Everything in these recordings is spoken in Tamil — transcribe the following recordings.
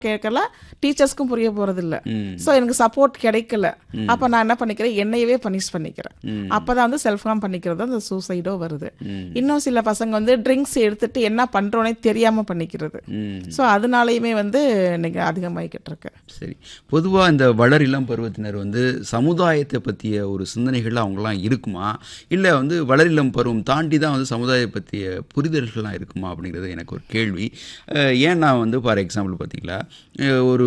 கேட்கல டீச்சர்ஸ்க்கும் புரிய போறது இல்ல ம். ஸோ எனக்கு சப்போர்ட் கிடைக்கல அப்ப நான் என்ன பண்ணிக்கிறேன் என்னையவே பனிஷ் பண்ணிக்கிறேன் ம். அப்பதான் வந்து செல்ஃப் ஹார்ம் பண்ணிக்கிறது அந்த சூசைடோ வருது ம். இன்னும் சில பசங்க வந்து ட்ரிங்க்ஸ் எடுத்துட்டு என்ன பண்றோனே தெரியாம பண்ணிக்கிறது ம். ஸோ அதனாலயுமே வந்து இன்னைக்கு அதிகமாகிக்கிட்டு இருக்கு சரி பொதுவா இந்த வளர் இளம் பருவத்தினர் வந்து சமுதாயத்தை பற்றிய ஒரு சிந்தனைகள் அவங்களாம் இருக்குமா இல்லை வந்து வளர் இளம் பருவம் தாண்டி தான் வந்து சமுதாயத்தை பற்றிய புரிதல்கள்லாம் இருக்குமா அப்படிங்கிறது எனக்கு ஒரு கேள்வி அஹ் ஏன் நான் வந்து ஃபார் எக்ஸாம்பிள் பார்த்தீங்களா அஹ் ஒரு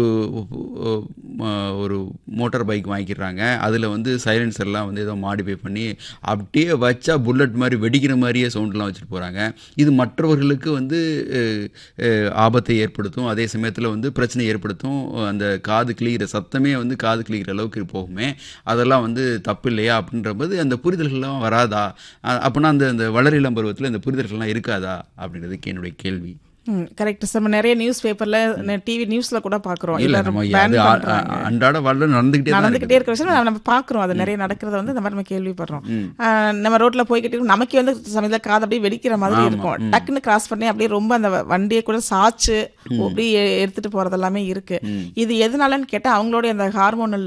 அஹ் ஒரு மோட்டார் பைக் வாங்கிக்கிறாங்க அதில் வந்து சைலன்சர்லாம் வந்து ஏதோ மாடிஃபை பண்ணி அப்படியே வச்சா புல்லட் மாதிரி வெடிக்கிற மாதிரியே சவுண்ட்லாம் வச்சுட்டு போகிறாங்க இது மற்றவர்களுக்கு வந்து அஹ், அஹ், ஆபத்தை ஏற்படுத்தும் அதே சமயத்தில் வந்து பிரச்சனை ஏற்படுத்தும் அந்த காது கிளிகிற சத்தமே வந்து காது கிளிகிற அளவுக்கு போகுமே அதெல்லாம் வந்து தப்பு இல்லையா அப்படின்றபோது அந்த புரிதல்கள்லாம் வராதா அ- அப்படின்னா அந்த அந்த வளர் இளம் பருவத்தில் இந்த புரிதல்கள்லாம் இருக்காதா அப்படின்றதுக்கு என்னுடைய கேள்வி கரெக்ட் சார் நம்ம நிறைய நியூஸ் பேப்பர்ல டிவி நியூஸ்ல கூட பாக்குறோம் இல்லை எல்லாரும் நம்ம ban அது அ- பண்றாங்க. அ- அன்றாட வாழ்ல நடந்துக்கிட்டே தான் நடந்துகிட்டே இருக்கிற விஷயம் நம்ம பாக்குறோம் அது நிறைய நடக்கிறத வந்து இந்த மாதிரி நம்ம கேள்விப்படுறோம் ஆஹ் நம்ம ரோட்ல போய்கிட்டு இருக்கும் நமக்கே வந்து சமயத்துல காது அப்படியே வெடிக்கிற மாதிரி இருக்கும் டக்குன்னு கிராஸ் பண்ணி அப்படியே ரொம்ப அந்த வ- வண்டியை கூட சாச்சு அப்படியே எ- எடுத்துட்டு போறது எல்லாமே இருக்கு இது எதனாலன்னு கேட்டா அவங்களுடைய அந்த ஹார்மோனல்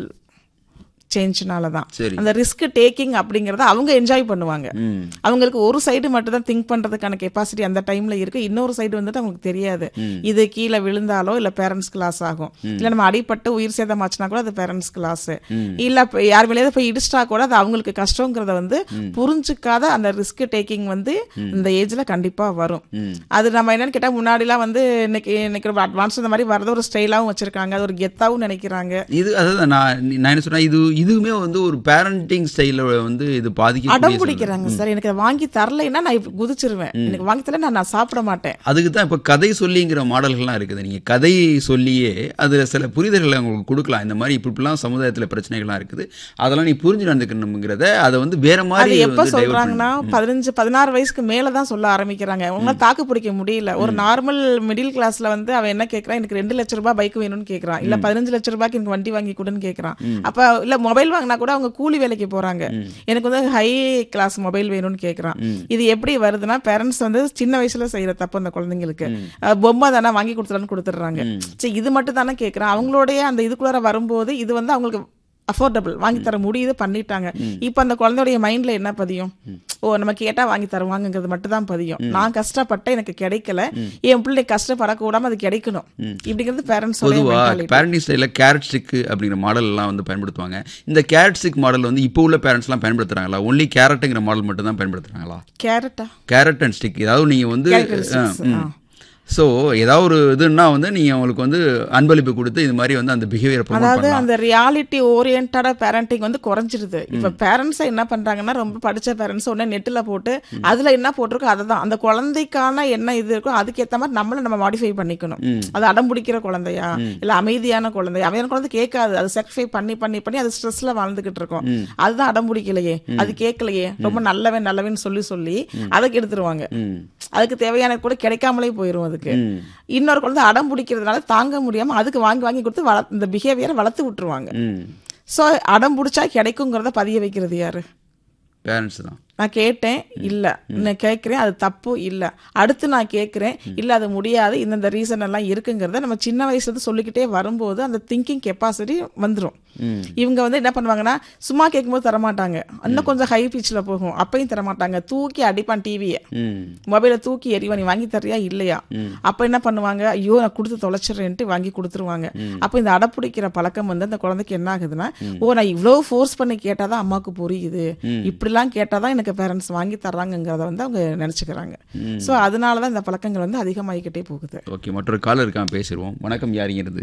சேஞ்ச்னால தான் சரி அந்த ரிஸ்க் டேக்கிங் அப்படிங்கறத அவங்க என்ஜாய் பண்ணுவாங்க ம் அவங்களுக்கு ஒரு சைடு மட்டும் தான் திங்க் பண்றதுக்கான கெப்பாசிட்டி அந்த டைம்ல இருக்கு இன்னொரு சைடு வந்துட்டு அவங்களுக்கு தெரியாது இது கீழே விழுந்தாலோ இல்ல பேரண்ட்ஸ்க்கு லாஸ் ஆகும் இல்ல நம்ம அடிபட்டு உயிர் சேதமாச்சுனா கூட அது பேரண்ட்ஸ்க்கு லாஸ் இல்ல இப்ப யார் மேலேயாவது போய் இடிச்சிட்டா கூட அது அவங்களுக்கு கஷ்டங்கிறத வந்து புரிஞ்சுக்காத அந்த ரிஸ்க் டேக்கிங் வந்து இந்த ஏஜ்ல கண்டிப்பா வரும் அது நம்ம என்னன்னு கேட்டா முன்னாடிலாம் வந்து இன்னைக்கு இன்னைக்கு ரொம்ப அட்வான்ஸ் இந்த மாதிரி வரத ஒரு ஸ்டைலாவும் வச்சிருக்காங்க அது ஒரு கெத்தாவும் நினைக்கிறாங்க இது அதாவது நான் நான் என்ன சொன்னேன் இது இதுவுமே வந்து ஒரு பேரண்டிங் ஸ்டைல வந்து இது பாதிக்க அடம் பிடிக்கிறாங்க சார் எனக்கு அதை வாங்கி தரலைன்னா நான் இப்ப குதிச்சிருவேன் எனக்கு வாங்கி தரல நான் நான் சாப்பிட மாட்டேன் அதுக்கு தான் இப்போ கதை சொல்லிங்கிற மாடல்கள்லாம் இருக்குது நீங்கள் கதை சொல்லியே அதில் சில புரிதல்களை உங்களுக்கு கொடுக்கலாம் இந்த மாதிரி இப்படி இப்படிலாம் சமுதாயத்தில் பிரச்சனைகள்லாம் இருக்குது அதெல்லாம் நீ புரிஞ்சு நடந்துக்கணுங்கிறத அதை வந்து வேற அது மாதிரி எப்ப வந்து divert சொல்றாங்கன்னா பதினஞ்சு பதினாறு வயசுக்கு மேல தான் சொல்ல ஆரம்பிக்கிறாங்க உங்களால தாக்கு பிடிக்க முடியல ஒரு நார்மல் மிடில் கிளாஸ்ல வந்து அவன் என்ன கேக்குறான் எனக்கு ரெண்டு லட்ச ரூபாய் பைக் வேணும்னு கேக்குறான் இல்ல பதினஞ்சு லட்ச ரூபாய்க்கு எனக்கு வண்டி வாங்கி கொடுன்னு கேக்குறான் அப்ப இல்ல மொபைல் வாங்கினா கூட அவங்க கூலி வேலைக்கு போறாங்க எனக்கு வந்து ஹை கிளாஸ் மொபைல் வேணும்னு கேக்குறான் இது எப்படி வருதுன்னா பேரண்ட்ஸ் வந்து சின்ன வயசுல செய்யற தப்பு அந்த குழந்தைங்களுக்கு அஹ் பொம்மை தானே வாங்கி கொடுத்துறான்னு கொடுத்துட்றாங்க சரி இது மட்டும் தானே கேக்குறான் அவங்களுடைய அந்த இதுக்குள்ளார வரும்போது இது வந்து அவங்களுக்கு அஃபோர்டபுள் வாங்கி தர முடியுது பண்ணிட்டாங்க இப்போ அந்த குழந்தையுடைய மைண்ட்ல என்ன பதியும் ஓ நம்ம கேட்டா வாங்கி தருவாங்கங்கிறது மட்டும் தான் பதியும் நான் கஷ்டப்பட்டேன் எனக்கு கிடைக்கல என் பிள்ளை கஷ்டப்படக்கூடாம அது கிடைக்கணும் இப்படிங்கிறது பேரண்ட்ஸ் பொதுவாக பேரண்டிங் ஸ்டைலில் கேரட் ஸ்டிக் அப்படிங்கிற மாடல் எல்லாம் வந்து பயன்படுத்துவாங்க இந்த கேரட் ஸ்டிக் மாடல் வந்து இப்போ உள்ள பேரண்ட்ஸ்லாம் பயன்படுத்துறாங்களா ஒன்லி கேரட்டுங்கிற மாடல் மட்டும் தான் பயன்படுத்துறாங்களா கேரட்டா கேரட் அண்ட் ஸ்டிக் ஏதாவது நீங்கள் வந்து Carrot and sticks, ஆ. ஸோ ஏதாவது ஒரு இதுன்னா வந்து நீங்கள் அவங்களுக்கு வந்து அன்பளிப்பு கொடுத்து இது மாதிரி வந்து அந்த பிஹேவியர் ப்ரொமோட் அதாவது பண்ணலாம் அந்த ரியாலிட்டி ஓரியன்டா பேரண்டிங் வந்து குறைஞ்சிருது இப்ப பேரண்ட்ஸ் என்ன பண்றாங்கன்னா ரொம்ப படிச்ச பேரண்ட்ஸ் உடனே நெட்ல போட்டு அதுல என்ன போட்டிருக்கோ அதை தான் அந்த குழந்தைக்கான என்ன இது இருக்கோ அதுக்கேத்த மாதிரி நம்மள நம்ம மாடிஃபை பண்ணிக்கணும் அது அடம் பிடிக்கிற குழந்தையா இல்ல அமைதியான குழந்தையா அமைதியான குழந்தை கேட்காது அது சாக்ரிஃபை பண்ணி பண்ணி பண்ணி அது ஸ்ட்ரெஸ்ல வாழ்ந்துகிட்டு இருக்கும் அதுதான் அடம் பிடிக்கலையே அது கேட்கலையே ரொம்ப நல்லவன் நல்லவன் சொல்லி சொல்லி அதை கெடுத்துருவாங்க ம் அதுக்கு தேவையான கூட கிடைக்காமலே போயிரும் அதுக்கு ம் இன்னொரு குழந்தை அடம் பிடிக்கிறதுனால தாங்க முடியாம அதுக்கு வாங்கி வாங்கி கொடுத்து வள இந்த பிஹேவியரை வளர்த்து விட்டுருவாங்க ம் சோ அடம் பிடிச்சா கிடைக்குங்கிறத பதிய வைக்கிறது யாரு பேரண்ட்ஸ் தான் நான் கேட்டேன் இல்ல நான் கேட்கிறேன் அது தப்பு இல்ல அடுத்து நான் கேட்கிறேன் இல்ல அது முடியாது இந்தந்த ரீசன் எல்லாம் இருக்குங்கிறத நம்ம சின்ன வயசுல இருந்து சொல்லிக்கிட்டே வரும்போது அந்த திங்கிங் கெப்பாசிட்டி வந்துரும் ம் இவங்க வந்து என்ன பண்ணுவாங்கன்னா சும்மா கேட்கும்போது தரமாட்டாங்க இன்னும் கொஞ்சம் ஹை பிச்சில் போகும் அப்பையும் தரமாட்டாங்க தூக்கி அடிப்பான் டிவியை ம் மொபைலை தூக்கி எறிவா நீ வாங்கி தரியா இல்லையா அப்ப என்ன பண்ணுவாங்க ஐயோ நான் கொடுத்து தொலைச்சிடுறேன்ட்டு வாங்கி கொடுத்துருவாங்க அப்ப இந்த அடப்பிடிக்கிற பழக்கம் வந்து அந்த குழந்தைக்கு என்ன ஆகுதுன்னா ஓ நான் இவ்வளவு ஃபோர்ஸ் பண்ணி கேட்டாதான் அம்மாவுக்கு புரியுது இப்படிலாம் கேட்டாதான் எனக்கு பேரண்ட்ஸ் வாங்கி தர்றாங்கங்கிறத வந்து அவங்க நினைச்சுக்கிறாங்க சோ அதனாலதான் இந்த பழக்கங்கள் வந்து அதிகமாகிக்கிட்டே போகுது ஓகே மற்றொரு காலர் இருக்கான் பேசிடுவோம் வணக்கம் யாருங்கிறது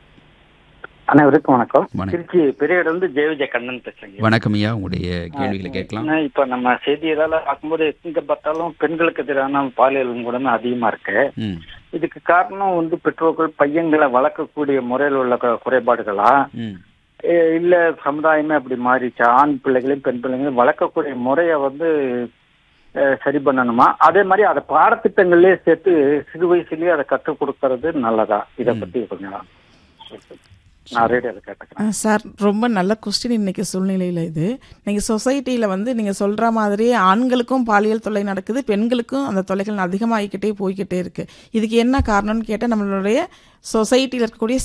அனைவருக்கும் வணக்கம் வணக்கம். திருச்சி பெரியவர் வந்து ஜெயவிஜய கண்ணன் பேசுறேங்க வணக்கம் ஐயா உங்களுடைய கேள்விகளை கேட்கலாம் ஏன்னா, இப்ப நம்ம செய்தியெல்லாம் பார்க்கும்போது எங்க பார்த்தாலும் பெண்களுக்கு எதிரான பாலியல் கூட அதிகமா இருக்கு ம் இதுக்கு காரணம் வந்து பெற்றோர்கள் பையன்களை வளர்க்கக்கூடிய முறையில் உள்ள கு- குறைபாடுகளா ம் எ- இல்ல சமுதாயமே அப்படி மாறிச்சா ஆண் பிள்ளைகளையும் பெண் பிள்ளைகளையும் வளர்க்கக்கூடிய முறையை வந்து அஹ், சரி பண்ணணுமா அதே மாதிரி அதை பாடத்திட்டங்கள்லயே சேர்த்து சிறு வயசுலயே அதை கற்றுக் கொடுக்கறது நல்லதா இதை பத்தி கொஞ்சம் நான் ரேடியோல கேட்டுக்கிறேன் ஆ, சார் ரொம்ப நல்ல கொஸ்டின் இன்னைக்கு சூழ்நிலையில் இது நீங்கள் சொசைட்டியில் வந்து நீங்கள் சொல்கிற மாதிரி ஆண்களுக்கும் பாலியல் தொல்லை நடக்குது பெண்களுக்கும் அந்த தொல்லைகள் அதிகமாகிக்கிட்டே போய்க்கிட்டே இருக்கு இதுக்கு என்ன காரணம்னு கேட்டால் நம்மளுடைய சொசைட்டியில் இருக்கக்கூடிய